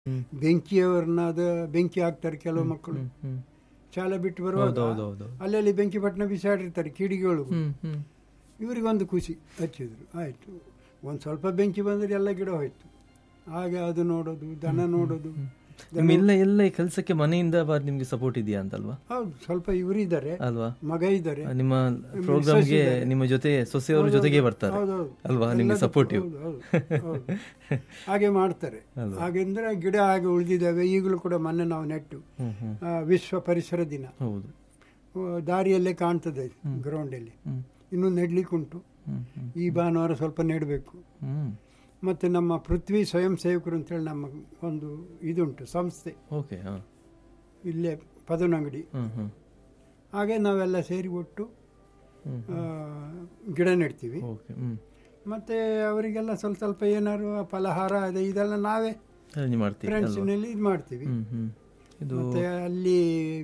ಹ್ಮ್. ಬೆಂಕಿಯವರನ್ನ ಅದು ಬೆಂಕಿ ಹಾಕ್ತಾರೆ ಕೆಲವು ಮಕ್ಕಳು ಹ್ಮ್, ಹ್ಮ್. ಶಾಲೆ ಬಿಟ್ಟು ಬರುವಾಗ ಹೌದು, ಹೌದು, ಹೌದು. ಅಲ್ಲಲ್ಲಿ ಬೆಂಕಿ ಪಟ್ಟಣ ಬಿಸಾಡಿರ್ತಾರೆ ಕಿಡಿಗಳು ಹ್ಮ್, ಹ್ಮ್. ಇವರಿಗೊಂದು ಖುಷಿ ಹಚ್ಚಿದ್ರು ಆಯಿತು ಒಂದು ಸ್ವಲ್ಪ ಬೆಂಕಿ ಬಂದರೆ ಎಲ್ಲ ಗಿಡ ಹೋಯ್ತು ಹಾಗೆ ಅದು ನೋಡೋದು ದನ ನೋಡೋದು ನಿಮ್ ಎಲ್ಲ ಎಲ್ಲ ಈ ಕೆಲ್ಸಕ್ಕೆ ಮನೆಯಿಂದ ಬ- ನಿಮ್ಗೆ ಸಪೋರ್ಟ್ ಇದೆಯಾ ಅಂತಲ್ವಾ ಹೌದು ಸ್ವಲ್ಪ ಇವರಿದ್ದಾರೆ ಅಲ್ವಾ ಮಗ ಇದ್ದಾರೆ ನಿಮ್ಮ ಪ್ರೋಗ್ರಾಮ್ಗೆ ನಿಮ್ಮ ಜೊತೆ ಸೊಸೆಯವರು ಜೊತೆಗೆ ಬರ್ತಾರೆ ಹೌದೌದು. ಅಲ್ವಾ ನಿಮ್ಗೆ ಎಲ್ಲದಕ್ಕೂ ಸಪೋರ್ಟಿವ್ ಹೌದು, ಹೌದು, ಹೌದು. ಹಾಗೆ ಮಾಡ್ತಾರೆ ಹಾಗೆಂದ್ರೆ ಗಿಡ ಹಾಗೆ ಉಳಿದಿದ್ದಾವೆ ಈಗಲೂ ಕೂಡ ಮೊನ್ನೆ ನಾವು ನೆಟ್ಟು ಹ್ಮ್ ಹ್ಮ್ ಆ, ವಿಶ್ವ ಪರಿಸರ ದಿನ ಹೌದು ಆ, ದಾರಿಯಲ್ಲೇ ಕಾಣ್ತದೆ ಗ್ರೌಂಡಲ್ಲಿ ಹ್ಮ್ ಇನ್ನೂ ನೆಡ್ಲಿಕ್ಕುಂಟು ಹ್ಮ್ ಹ್ಮ್ ಈ ಭಾನುವಾರ ಸ್ವಲ್ಪ ನೆಡಬೇಕು ಹ್ಮ್ ಮತ್ತು ನಮ್ಮ ಪೃಥ್ವಿ ಸ್ವಯಂ ಸೇವಕರು ಅಂತೇಳಿ ನಮ್ಮ ಒಂದು ಇದುಂಟು ಸಂಸ್ಥೆ ಓಕೆ ಹಾ ಇಲ್ಲೇ ಪದನಂಗಡಿ ಹ್ಮ್ ಹ್ಮ್ ಹಾಗೆ ನಾವೆಲ್ಲ ಸೇರಿ ಒಟ್ಟು ಹ್ಮ್ ಆ, ಗಿಡ ನೆಡ್ತೀವಿ ಓಕೆ ಹ್ಮ್ ಮತ್ತು ಅವರಿಗೆಲ್ಲ ಸ್ವಲ್ಪ ಸ್ವಲ್ಪ ಏನಾದ್ರು ಫಲಹಾರ ಅದೇ ಇದೆಲ್ಲ ನಾವೇ ಅರೇಂಜ್ ಮಾಡ್ತೀವಿ ಅಲ್ವಾ ಫ್ರೆಂಡ್ಸ್ನಲ್ಲಿ ಇದು ಮಾಡ್ತೀವಿ ಹ್ಮ್ ಹ್ಮ್ ಇದು ಮತ್ತು ಅಲ್ಲಿ